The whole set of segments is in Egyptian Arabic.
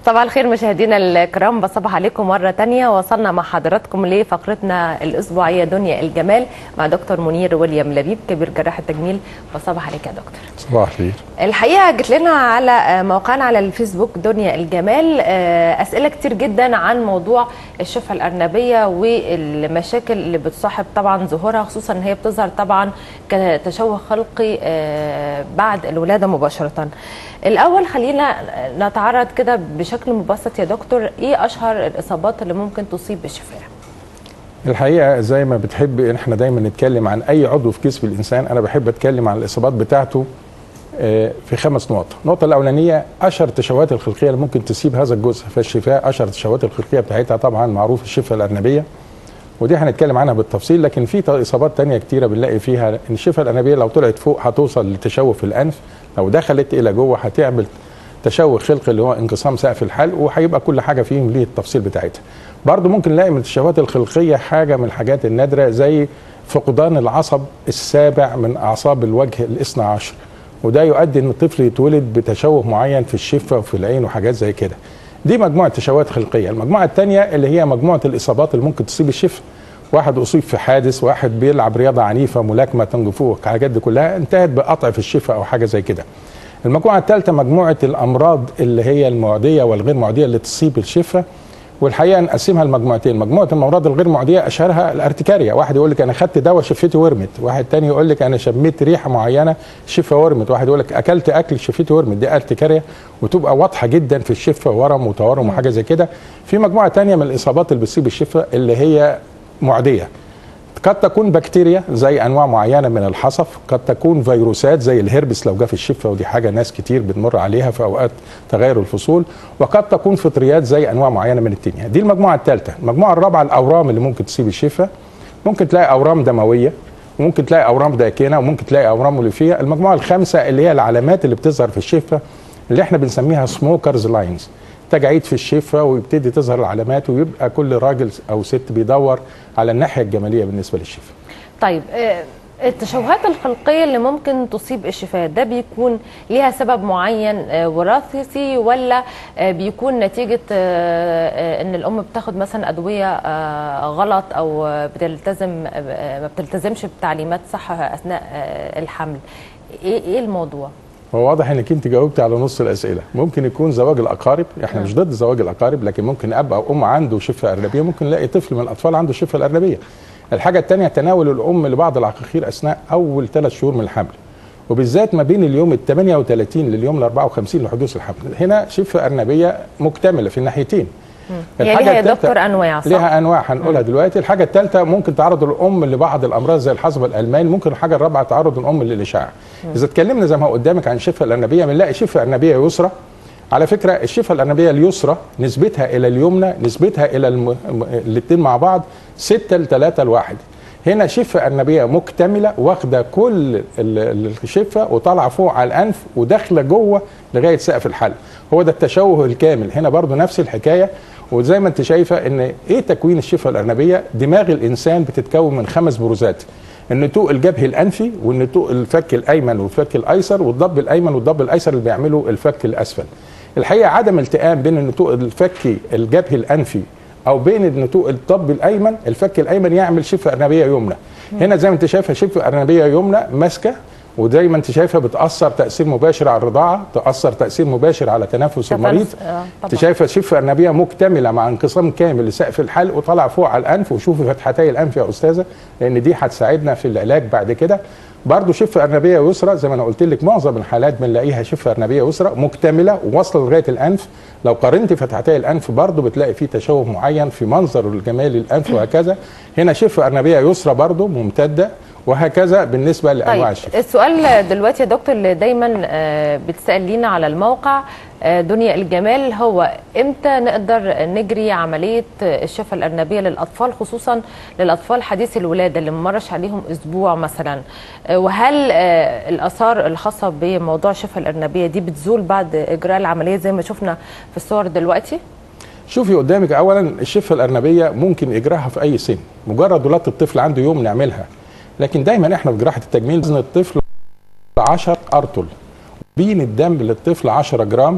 صباح الخير مشاهدينا الكرام بصبح عليكم مرة تانية وصلنا مع حضراتكم لفقرتنا الأسبوعية دنيا الجمال مع دكتور منير ويليام لبيب كبير جراح التجميل وصباح عليك يا دكتور صباح الخير الحقيقة جت لنا على موقعنا على الفيسبوك دنيا الجمال أسئلة كتير جدا عن موضوع الشفة الأرنبية والمشاكل اللي بتصاحب طبعا ظهورها خصوصا ان هي بتظهر طبعا كتشوه خلقي بعد الولادة مباشرة الأول خلينا نتعرض كده بشكل مبسط يا دكتور ايه اشهر الاصابات اللي ممكن تصيب بالشفاه الحقيقه زي ما بتحب ان احنا دايما نتكلم عن اي عضو في جسم الانسان انا بحب اتكلم عن الاصابات بتاعته في خمس نقط النقطة الأولانية أشهر التشوهات الخلقية اللي ممكن تصيب هذا الجزء فالشفاء أشهر التشوهات الخلقية بتاعتها طبعا معروف الشفة الأرنبية ودي هنتكلم عنها بالتفصيل لكن في إصابات تانية كتيرة بنلاقي فيها إن الشفة الأرنبية لو طلعت فوق هتوصل لتشوه في الأنف لو دخلت إلى جوه هتعمل تشوه خلقي اللي هو انقسام سقف الحلق وهيبقى كل حاجه فيهم ليه التفصيل بتاعتها. برضه ممكن نلاقي من التشوهات الخلقيه حاجه من الحاجات النادره زي فقدان العصب السابع من اعصاب الوجه الاثنى عشر وده يؤدي ان الطفل يتولد بتشوه معين في الشفه وفي العين وحاجات زي كده. دي مجموعه تشوهات خلقيه، المجموعه الثانيه اللي هي مجموعه الاصابات اللي ممكن تصيب الشفه. واحد اصيب في حادث، واحد بيلعب رياضه عنيفه ملاكمه تنجفوه الحاجات دي كلها انتهت بقطع في الشفه او حاجه زي كده. المجموعة الثالثة مجموعة الأمراض اللي هي المعدية والغير معدية اللي تصيب الشفة والحقيقة نقسمها لمجموعتين مجموعة الأمراض الغير معدية أشهرها الارتكاريا واحد يقول لك أنا خدت دواء شفتي ورمت واحد تاني يقول لك أنا شميت ريحة معينة شفة ورمت واحد يقول لك أكلت أكل شفتي ورمت دي ارتكاريا وتبقى واضحة جدا في الشفة ورم وتورم وحاجة زي كده في مجموعة تانية من الإصابات اللي بتصيب الشفة اللي هي معدية قد تكون بكتيريا زي انواع معينه من الحصف قد تكون فيروسات زي الهربس لو جه في الشفه ودي حاجه ناس كتير بتمر عليها في اوقات تغير الفصول وقد تكون فطريات زي انواع معينه من التنيا دي المجموعه الثالثه المجموعه الرابعه الاورام اللي ممكن تصيب الشفه ممكن تلاقي اورام دمويه وممكن تلاقي اورام داكنه وممكن تلاقي اورام موليفيه المجموعه الخامسه اللي هي العلامات اللي بتظهر في الشفه اللي احنا بنسميها سموكرز لاينز تجاعيد في الشفه ويبتدي تظهر العلامات ويبقى كل راجل او ست بيدور على الناحيه الجماليه بالنسبه للشفه. طيب التشوهات الخلقيه اللي ممكن تصيب الشفاه ده بيكون ليها سبب معين وراثي ولا بيكون نتيجه ان الام بتاخد مثلا ادويه غلط او بتلتزم ما بتلتزمش بتعليمات صح اثناء الحمل ايه ايه الموضوع؟ هو واضح انك انت جاوبتي على نص الاسئله ممكن يكون زواج الاقارب احنا مش ضد زواج الاقارب لكن ممكن اب او ام عنده شفه ارنبيه ممكن نلاقي طفل من الاطفال عنده الشفه الارنبيه الحاجه الثانيه تناول الام لبعض العقاقير اثناء اول ثلاث شهور من الحمل وبالذات ما بين اليوم ال 38 لليوم ال 54 لحدوث الحمل هنا شفه ارنبيه مكتمله في الناحيتين هي ليها يا دكتور انواع صح؟ ليها انواع هنقولها دلوقتي الحاجه الثالثه ممكن تعرض الام لبعض الامراض زي الحصبه الالماني ممكن الحاجه الرابعه تعرض الام للاشعاع اذا اتكلمنا زي ما قدامك عن الشفه الارنبيه بنلاقي شفه ارنبيه يسرى على فكره الشفه الارنبيه اليسرى نسبتها الى اليمنى نسبتها الى الم... الاثنين مع بعض 6 ل 3 لواحد هنا شفه ارنبيه مكتمله واخده كل الشفه وطالعه فوق على الانف وداخله جوه لغايه سقف الحلق هو ده التشوه الكامل هنا برضو نفس الحكايه وزي ما انت شايفه ان ايه تكوين الشفه الارنبيه دماغ الانسان بتتكون من خمس بروزات النتوء الجبهي الانفي والنتوء الفك الايمن والفك الايسر والضب الايمن والضب الايسر اللي بيعملوا الفك الاسفل الحقيقه عدم التئام بين النتوء الفكي الجبهي الانفي او بين النتوء الضب الايمن الفك الايمن يعمل شفه ارنبيه يمنى هنا زي ما انت شايفه شفه ارنبيه يمنى ماسكه وزي ما انت شايفه بتاثر تاثير مباشر على الرضاعه تاثر تاثير مباشر على تنفس المريض انت شايفه شفه ارنبيه مكتمله مع انقسام كامل لسقف الحلق وطالع فوق على الانف وشوفي فتحتي الانف يا استاذه لان دي هتساعدنا في العلاج بعد كده برضه شفه ارنبيه يسرى زي ما انا قلت لك معظم الحالات بنلاقيها شفه ارنبيه يسرى مكتمله وواصله لغايه الانف لو قارنت فتحتي الانف برضه بتلاقي فيه تشوه معين في منظر الجمالي الانف وهكذا هنا شفه ارنبيه يسرى برضه ممتده وهكذا بالنسبه لانواع طيب الشفاء السؤال دلوقتي يا دكتور اللي دايما بتسال لينا على الموقع دنيا الجمال هو امتى نقدر نجري عمليه الشفاء الارنبيه للاطفال خصوصا للاطفال حديثي الولاده اللي ممرش عليهم اسبوع مثلا وهل الاثار الخاصه بموضوع الشفاء الارنبيه دي بتزول بعد اجراء العمليه زي ما شفنا في الصور دلوقتي شوفي قدامك اولا الشفه الارنبيه ممكن اجراها في اي سن مجرد ولاده الطفل عنده يوم نعملها لكن دايما احنا في جراحه التجميل وزن الطفل 10 ارطل بين الدم للطفل 10 جرام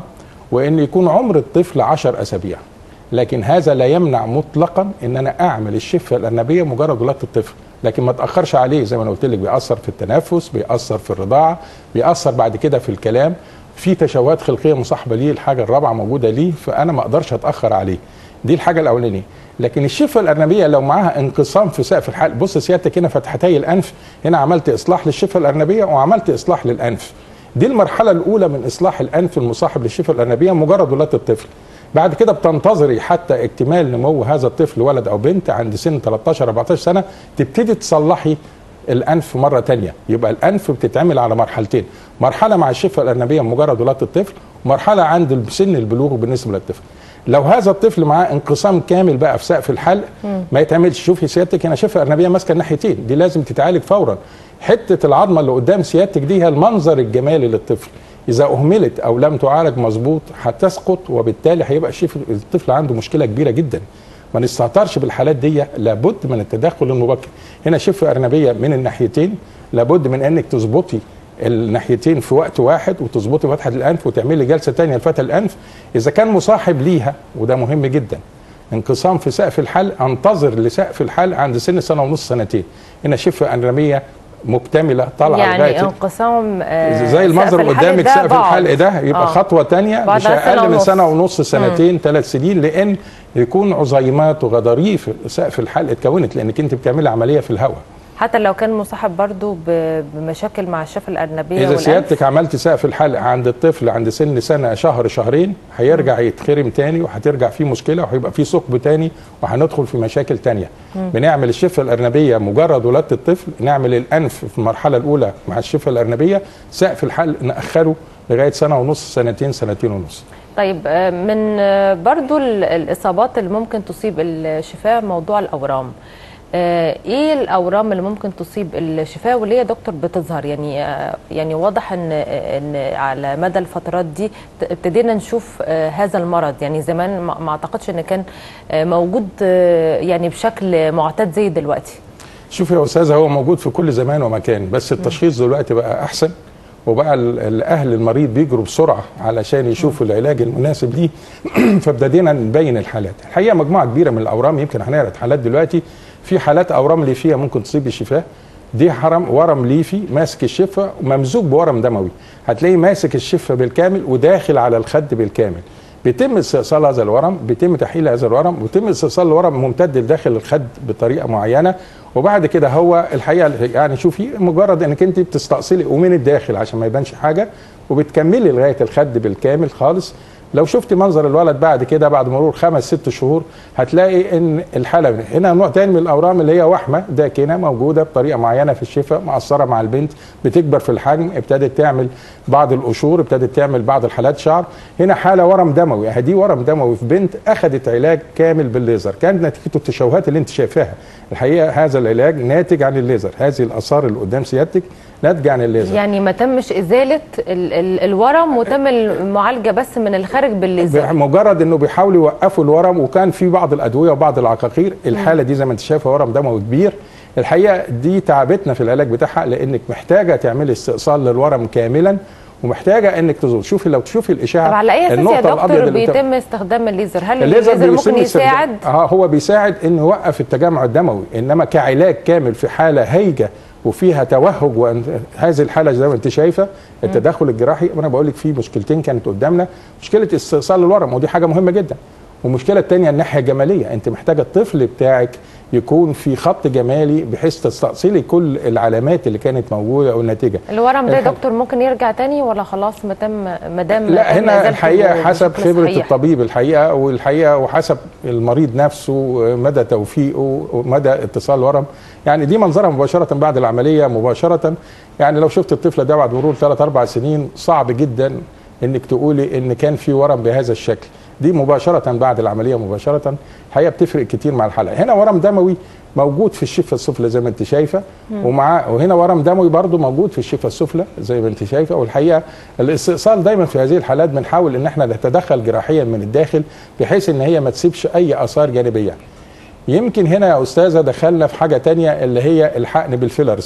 وان يكون عمر الطفل 10 اسابيع لكن هذا لا يمنع مطلقا ان انا اعمل الشفه الارنبيه مجرد ولاده الطفل لكن ما تاخرش عليه زي ما انا قلت لك بيأثر في التنفس بيأثر في الرضاعه بيأثر بعد كده في الكلام في تشوهات خلقيه مصاحبه ليه الحاجه الرابعه موجوده ليه فانا ما اقدرش اتاخر عليه دي الحاجه الاولانيه لكن الشفه الارنبيه لو معاها انقسام في سقف الحلق بص سيادتك هنا فتحتي الانف هنا عملت اصلاح للشفه الارنبيه وعملت اصلاح للانف دي المرحله الاولى من اصلاح الانف المصاحب للشفه الارنبيه مجرد ولاده الطفل بعد كده بتنتظري حتى اكتمال نمو هذا الطفل ولد او بنت عند سن 13 14 سنه تبتدي تصلحي الانف مره تانية يبقى الانف بتتعمل على مرحلتين مرحله مع الشفه الارنبيه مجرد ولاده الطفل ومرحله عند سن البلوغ بالنسبه للطفل لو هذا الطفل معاه انقسام كامل بقى في سقف الحلق ما يتعملش شوفي سيادتك هنا شفه ارنبيه ماسكه الناحيتين دي لازم تتعالج فورا حته العظمه اللي قدام سيادتك دي هي المنظر الجمالي للطفل اذا اهملت او لم تعالج مظبوط هتسقط وبالتالي هيبقى شيف الطفل عنده مشكله كبيره جدا ما نستهترش بالحالات دي لابد من التدخل المبكر هنا شفه ارنبيه من الناحيتين لابد من انك تظبطي الناحيتين في وقت واحد وتظبطي فتحه الانف وتعملي جلسه ثانيه لفتح الانف اذا كان مصاحب ليها وده مهم جدا انقسام في سقف الحلق انتظر لسقف الحلق عند سن سنه ونص سنتين هنا شفه ارنبيه مكتمله طالعه يعني لغايه انقسام آه، زي المنظر سقف الحلق قدامك ده سقف بعد. الحلق ده يبقى آه. خطوه تانية بعد مش سنة اقل من ونص. سنه ونص سنتين ثلاث سنين لان يكون عظيمات وغضاريف سقف الحلق اتكونت لانك انت بتعملي عمليه في الهواء حتى لو كان مصاحب برضو ب- بمشاكل مع الشفه الارنبيه اذا والأنف. سيادتك عملت سقف الحلق عند الطفل عند سن سنه شهر شهرين هيرجع يتخرم تاني وهترجع فيه مشكله وهيبقى فيه ثقب تاني وهندخل في مشاكل تانية بنعمل الشفه الارنبيه مجرد ولاده الطفل نعمل الانف في المرحله الاولى مع الشفه الارنبيه سقف الحلق ناخره لغايه سنه ونص سنتين سنتين ونص طيب آه، من آه، برضو ال- الاصابات اللي ممكن تصيب الشفاه موضوع الاورام آه، ايه الاورام اللي ممكن تصيب الشفاه واللي هي دكتور بتظهر يعني آه، يعني واضح ان ان على مدى الفترات دي ت- ابتدينا نشوف آه، هذا المرض يعني زمان ما ما اعتقدش ان كان آه، موجود آه، يعني بشكل معتاد زي دلوقتي شوف يا استاذه هو موجود في كل زمان ومكان بس التشخيص دلوقتي بقى احسن وبقى ال- الاهل المريض بيجروا بسرعه علشان يشوفوا العلاج المناسب ليه فابتدينا نبين الحالات الحقيقه مجموعه كبيره من الاورام يمكن هنعرض حالات دلوقتي في حالات اورام ليفيه ممكن تصيب الشفاه دي حرم ورم ليفي ماسك الشفه وممزوج بورم دموي هتلاقيه ماسك الشفه بالكامل وداخل على الخد بالكامل بيتم استئصال هذا الورم بيتم تحليل هذا الورم ويتم استئصال الورم ممتد لداخل الخد بطريقه معينه وبعد كده هو الحقيقه يعني شوفي مجرد انك انت بتستأصلي ومن الداخل عشان ما يبانش حاجه وبتكملي لغايه الخد بالكامل خالص لو شفت منظر الولد بعد كده بعد مرور خمس ست شهور هتلاقي ان الحاله هنا نوع تاني من الاورام اللي هي وحمه داكنه موجوده بطريقه معينه في الشفاء مأثره مع البنت بتكبر في الحجم ابتدت تعمل بعض القشور ابتدت تعمل بعض الحالات شعر هنا حاله ورم دموي اهي دي ورم دموي في بنت اخذت علاج كامل بالليزر كانت نتيجه التشوهات اللي انت شايفاها الحقيقه هذا العلاج ناتج عن الليزر هذه الاثار اللي قدام سيادتك ناتجه عن الليزر يعني ما تمش ازاله ال ال الورم وتم المعالجه بس من الخارج بالليزر مجرد انه بيحاولوا يوقفوا الورم وكان في بعض الادويه وبعض العقاقير الحاله دي زي ما انت شايفه ورم دموي كبير الحقيقه دي تعبتنا في العلاج بتاعها لانك محتاجه تعملي استئصال للورم كاملا ومحتاجه انك تزول شوفي لو تشوفي الاشعه طب على اي اساس يا النقطة الأبيض دكتور اللي بت- بيتم استخدام الليزر هل الليزر الليزر بيتم ممكن استخدام- يساعد اه هو بيساعد انه يوقف التجمع الدموي انما كعلاج كامل في حاله هيجه وفيها توهج وهذه الحاله زي ما انت شايفه التدخل الجراحي وانا بقول لك في مشكلتين كانت قدامنا مشكله استئصال الورم ودي حاجه مهمه جدا والمشكله الثانيه الناحيه الجماليه انت محتاجه الطفل بتاعك يكون في خط جمالي بحيث تستأصلي كل العلامات اللي كانت موجوده او الناتجه الورم ده يا الح- دكتور ممكن يرجع تاني ولا خلاص ما تم ما دام لا تم هنا إزالته الحقيقه حسب بشكل خبره صحيح؟ الطبيب الحقيقه والحقيقه وحسب المريض نفسه مدى توفيقه ومدى اتصال الورم يعني دي منظرها مباشره بعد العمليه مباشره يعني لو شفت الطفل ده بعد مرور ثلاث اربع سنين صعب جدا انك تقولي ان كان في ورم بهذا الشكل دي مباشره بعد العمليه مباشره الحقيقه بتفرق كتير مع الحلقه هنا ورم دموي موجود في الشفه السفلى زي ما انت شايفه ومع وهنا ورم دموي برضو موجود في الشفه السفلى زي ما انت شايفه والحقيقه الاستئصال دايما في هذه الحالات بنحاول ان احنا نتدخل جراحيا من الداخل بحيث ان هي ما تسيبش اي اثار جانبيه يمكن هنا يا استاذه دخلنا في حاجه تانية اللي هي الحقن بالفيلرز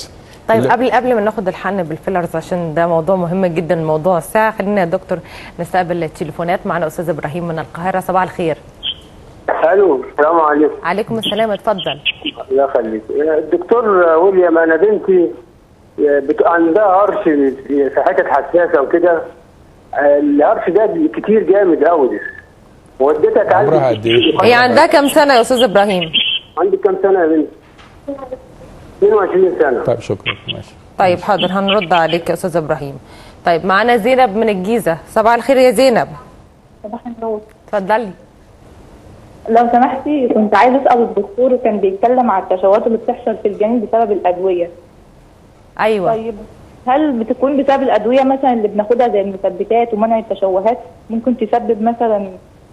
طيب لا. قبل قبل ما ناخد الحقن بالفيلرز عشان ده موضوع مهم جدا موضوع الساعه خلينا يا دكتور نستقبل التليفونات معنا استاذ ابراهيم من القاهره صباح الخير الو السلام عليكم عليكم السلام اتفضل الله يخليك الدكتور ويليام انا بنتي بت- عندها هرش في حتت حساسه وكده الهرش ده كتير جامد قوي وديتها تعالج عمرها قد إيه؟ هي عندها كام سنه يا استاذ ابراهيم عندك كام سنه يا بنتي 22 سنه طيب شكرا ماشي طيب حاضر هنرد عليك يا استاذ ابراهيم طيب معانا زينب من الجيزه صباح الخير يا زينب صباح النور اتفضلي لو سمحتي كنت عايزه اسال الدكتور كان بيتكلم على التشوهات اللي بتحصل في الجنين بسبب الادويه ايوه طيب هل بتكون بسبب الادويه مثلا اللي بناخدها زي المثبتات ومنع التشوهات ممكن تسبب مثلا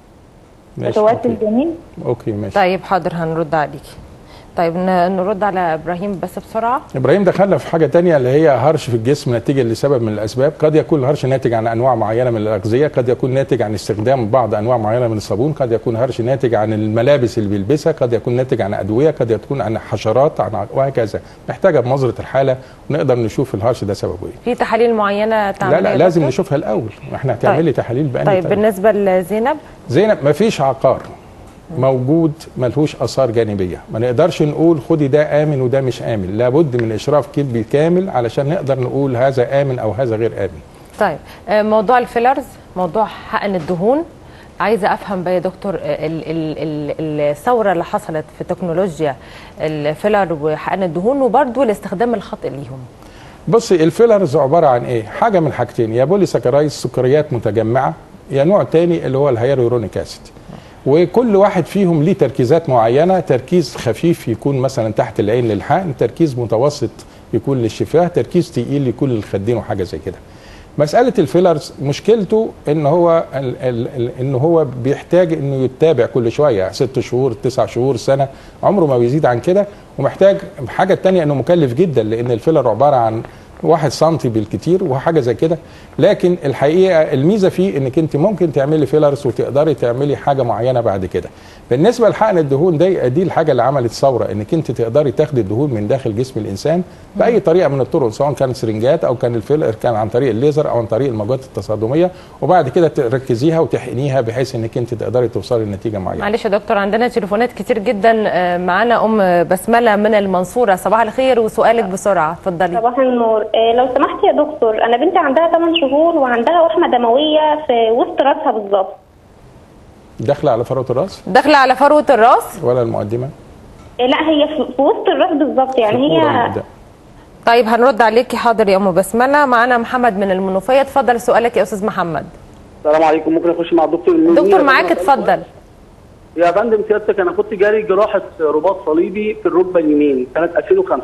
ماشي تشوهات اوكي, الجنين أوكي ماشي طيب حاضر هنرد عليكي طيب ن- نرد على ابراهيم بس بسرعه ابراهيم دخلنا في حاجه تانية اللي هي هرش في الجسم نتيجه لسبب من الاسباب قد يكون الهرش ناتج عن انواع معينه من الاغذيه قد يكون ناتج عن استخدام بعض انواع معينه من الصابون قد يكون هرش ناتج عن الملابس اللي بيلبسها قد يكون ناتج عن ادويه قد يكون عن حشرات عن وهكذا محتاجه بنظره الحاله ونقدر نشوف الهرش ده سببه ايه في تحاليل معينه تعمل لا لا لازم نشوفها الاول احنا هتعملي تحاليل بأني طيب طيب بالنسبه لزينب زينب مفيش عقار موجود ملهوش اثار جانبيه ما نقدرش نقول خدي ده امن وده مش امن لابد من اشراف طبي كامل علشان نقدر نقول هذا امن او هذا غير امن طيب آه، موضوع الفيلرز موضوع حقن الدهون عايزه افهم بقى يا دكتور آه، ال- ال- ال- الثوره اللي حصلت في تكنولوجيا الفيلر وحقن الدهون وبرضه الاستخدام الخاطئ ليهم بصي الفيلرز عباره عن ايه حاجه من حاجتين يا بولي سكرايز سكريات متجمعه يا نوع تاني اللي هو الهيالورونيك اسيد وكل واحد فيهم ليه تركيزات معينه تركيز خفيف يكون مثلا تحت العين للحقن تركيز متوسط يكون للشفاه تركيز تقيل يكون للخدين وحاجه زي كده مساله الفيلرز مشكلته ان هو ال ال ال ان هو بيحتاج انه يتابع كل شويه ست شهور تسع شهور سنه عمره ما بيزيد عن كده ومحتاج حاجه تانية انه مكلف جدا لان الفيلر عباره عن واحد سنتي بالكتير وحاجه زي كده لكن الحقيقه الميزه فيه انك انت ممكن تعملي فيلرز وتقدري تعملي حاجه معينه بعد كده بالنسبه لحقن الدهون دي دي الحاجه اللي عملت ثوره انك انت تقدري تاخدي الدهون من داخل جسم الانسان باي طريقه من الطرق سواء كانت سرنجات او كان الفيلر كان عن طريق الليزر او عن طريق الموجات التصادميه وبعد كده تركزيها وتحقنيها بحيث انك انت تقدري توصلي لنتيجه معينه معلش يا دكتور عندنا تليفونات كتير جدا آه، معانا ام بسمله من المنصوره صباح الخير وسؤالك بسرعه اتفضلي صباح النور إيه لو سمحت يا دكتور انا بنتي عندها 8 شهور وعندها وحمه دمويه في وسط راسها بالظبط داخله على فروه الراس داخله على فروه الراس ولا المقدمه إيه لا هي في في وسط الراس بالظبط يعني فقورة هي المبدأ. طيب هنرد عليكي حاضر يا ام بسمله معانا محمد من المنوفيه اتفضل سؤالك يا استاذ محمد السلام عليكم ممكن اخش مع الدكتور المنير؟ دكتور معاك اتفضل يا فندم سيادتك انا كنت جاري جراحه رباط صليبي في الركبه اليمين سنه 2005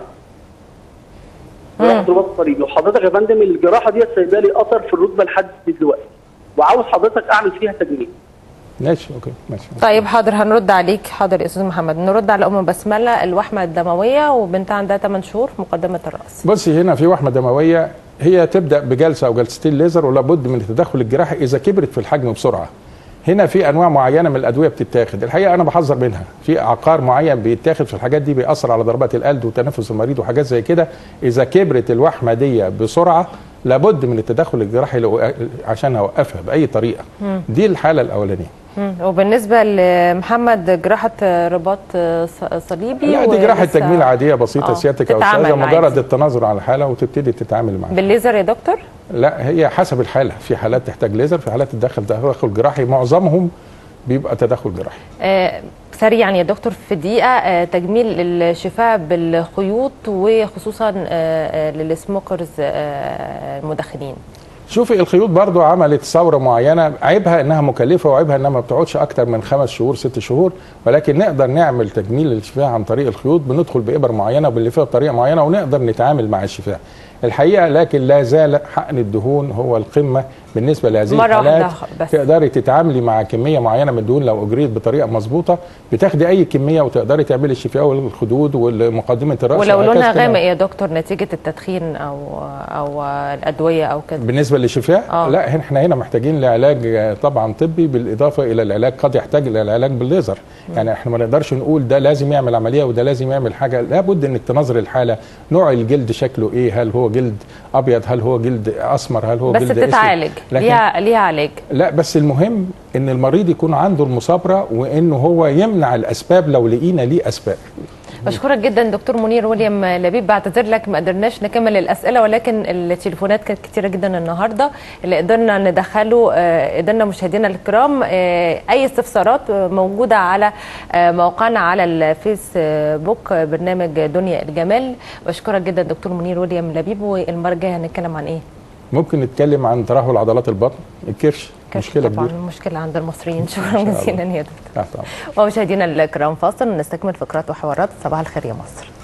جراحه رباط صليبي وحضرتك يا فندم الجراحه دي سايبه لي اثر في الركبه لحد دلوقتي وعاوز حضرتك اعمل فيها تجميل ماشي اوكي ماشي طيب حاضر هنرد عليك حاضر يا استاذ محمد نرد على ام بسمله الوحمه الدمويه وبنتها عندها 8 شهور في مقدمه الراس بصي هنا في وحمه دمويه هي تبدا بجلسه او جلستين ليزر ولابد من التدخل الجراحي اذا كبرت في الحجم بسرعه هنا في انواع معينه من الادويه بتتاخد الحقيقه انا بحذر منها في عقار معين بيتاخد في الحاجات دي بيأثر على ضربات القلب وتنفس المريض وحاجات زي كده اذا كبرت الوحمه دي بسرعه لابد من التدخل الجراحي لو- عشان اوقفها باي طريقه دي الحاله الاولانيه مم. وبالنسبه لمحمد جراحه رباط ص- صليبي لا دي جراحه ولسه- تجميل عاديه بسيطه آه، سيادتك يا تتعامل استاذه مجرد عادي. التناظر على الحاله وتبتدي تتعامل معاها بالليزر يا دكتور لا هي حسب الحاله في حالات تحتاج ليزر في حالات تدخل تدخل جراحي معظمهم بيبقى تدخل جراحي آه سريعا يا دكتور في دقيقه آه تجميل الشفاء بالخيوط وخصوصا آه آه للسموكرز آه المدخنين شوفي الخيوط برضو عملت ثوره معينه عيبها انها مكلفه وعيبها انها ما بتقعدش اكتر من خمس شهور ست شهور ولكن نقدر نعمل تجميل للشفاء عن طريق الخيوط بندخل بابر معينه وبنلفها بطريقه معينه ونقدر نتعامل مع الشفاء الحقيقه لكن لا زال حقن الدهون هو القمه بالنسبه لهذه مرة واحدة الحالات بس. تقدري تتعاملي مع كميه معينه من الدهون لو اجريت بطريقه مظبوطه بتاخدي اي كميه وتقدري تعملي الشفاء والخدود ومقدمه الراس ولو وهكذا لونها كده. غامق يا دكتور نتيجه التدخين او او الادويه او كده بالنسبه للشفاء آه. لا هن- احنا هنا محتاجين لعلاج آه، طبعا طبي بالاضافه الى العلاج قد يحتاج الى العلاج بالليزر يعني احنا ما نقدرش نقول ده لازم يعمل عمليه وده لازم يعمل حاجه لابد انك تنظري الحاله نوع الجلد شكله ايه هل هو جلد ابيض هل هو جلد اسمر هل هو بس جلد أسود؟ بتتعالج لكن ليها ليها علاج لا بس المهم ان المريض يكون عنده المصابره وانه هو يمنع الاسباب لو لقينا ليه اسباب بشكرك جدا دكتور منير ويليام لبيب بعتذر لك ما قدرناش نكمل الاسئله ولكن التليفونات كانت كتيره جدا النهارده اللي قدرنا ندخله آه، قدرنا مشاهدينا الكرام آه، اي استفسارات آه، موجوده على آه، موقعنا على الفيسبوك آه، برنامج دنيا الجمال بشكرك جدا دكتور منير ويليام لبيب والمره الجايه هنتكلم عن ايه؟ ممكن نتكلم عن ترهل عضلات البطن الكرش كانت مشكله طبعا كبيره مشكله عند المصريين شكرا شاء الله. جزيلا يا دكتور تحت أمرك. ومشاهدينا الكرام فاصل ونستكمل فقرات وحوارات صباح الخير يا مصر